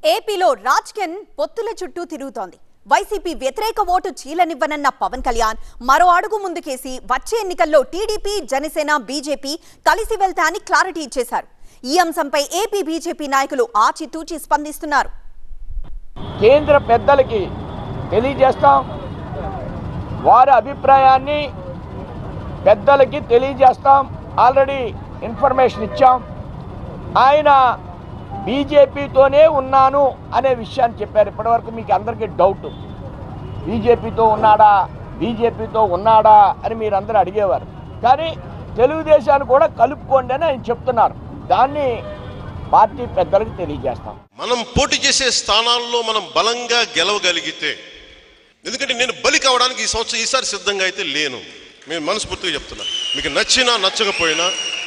ఏపీలో రాజ్కెన్ పొత్తుల చుట్టూ తిరుగుతోంది వైసీపీ వ్యతిరేక ఓటు చీలనివ్వనన్న పవన్ కళ్యాణ్ మరో అడుగు ముందుకేసి వచ్చే ఎన్నికల్లో టీడీపీ జనసేన బీజేపీ కలిసి వెళ్తా అని క్లారిటీ ఇచ్చేశారు ఈ అంశంపై ఏపీ బీజేపీ నాయకులు ఆచితూచి స్పందిస్తున్నారు కేంద్ర పెద్దలకి తెలియజేస్తాం వారి అభిప్రాయాన్ని పెద్దలకి తెలియజేస్తాం ఆల్రెడీ ఇన్ఫర్మేషన్ ఇచ్చాం ఆయన బీజేపీతోనే ఉన్నాను అనే విషయాన్ని చెప్పారు ఇప్పటివరకు మీకు అందరికీ డౌట్ బీజేపీతో ఉన్నాడా బీజేపీతో ఉన్నాడా అని మీరు అందరూ అడిగేవారు కానీ తెలుగుదేశాన్ని కూడా కలుపుకోండి అని ఆయన చెప్తున్నారు దాన్ని పార్టీ పెద్దలకు తెలియజేస్తాం మనం పోటీ చేసే స్థానాల్లో మనం బలంగా గెలవగలిగితే ఎందుకంటే నేను బలి కావడానికి ఈ సంవత్సరం ఈసారి సిద్ధంగా అయితే లేను మేము మనస్ఫూర్తిగా చెప్తున్నా మీకు నచ్చినా నచ్చకపోయినా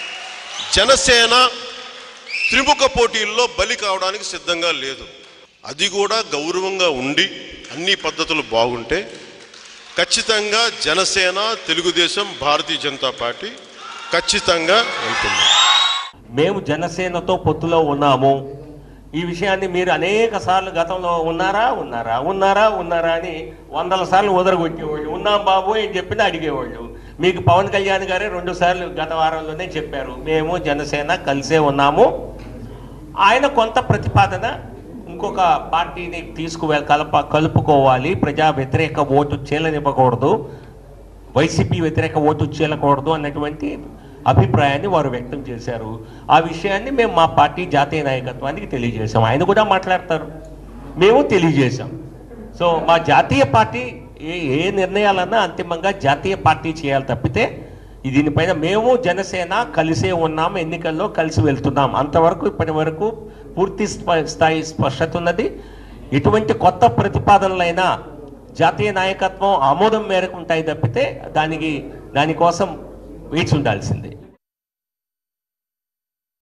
జనసేన త్రిముఖ పోటీల్లో బలి కావడానికి సిద్ధంగా లేదు అది కూడా గౌరవంగా ఉండి అన్ని పద్ధతులు బాగుంటే ఖచ్చితంగా జనసేన తెలుగుదేశం భారతీయ జనతా పార్టీ ఖచ్చితంగా వెళ్తుంది మేము జనసేనతో పొత్తులో ఉన్నాము ఈ విషయాన్ని మీరు అనేక సార్లు గతంలో ఉన్నారా ఉన్నారా ఉన్నారా ఉన్నారా అని వందల సార్లు ఉదరగొట్టేవాళ్ళు ఉన్నాం బాబు అని చెప్పిన అడిగేవాళ్ళు మీకు పవన్ కళ్యాణ్ గారే రెండు సార్లు గత వారంలోనే చెప్పారు మేము జనసేన కలిసే ఉన్నాము ఆయన కొంత ప్రతిపాదన ఇంకొక పార్టీని తీసుకువె కలప కలుపుకోవాలి ప్రజా వ్యతిరేక ఓటు చీలనివ్వకూడదు వైసీపీ వ్యతిరేక ఓటు చీలకూడదు అన్నటువంటి అభిప్రాయాన్ని వారు వ్యక్తం చేశారు ఆ విషయాన్ని మేము మా పార్టీ జాతీయ నాయకత్వానికి తెలియజేశాం ఆయన కూడా మాట్లాడతారు మేము తెలియజేశాం సో మా జాతీయ పార్టీ ఏ ఏ నిర్ణయాలన్నా అంతిమంగా జాతీయ పార్టీ చేయాలి తప్పితే ఈ దీనిపైన మేము జనసేన కలిసే ఉన్నాం ఎన్నికల్లో కలిసి వెళ్తున్నాం అంతవరకు ఇప్పటి వరకు పూర్తి స్ప- స్థాయి స్పష్టత ఉన్నది ఎటువంటి కొత్త ప్రతిపాదనలైనా జాతీయ నాయకత్వం ఆమోదం మేరకు ఉంటాయి తప్పితే దానికి దానికోసం వేచి ఉండాల్సిందే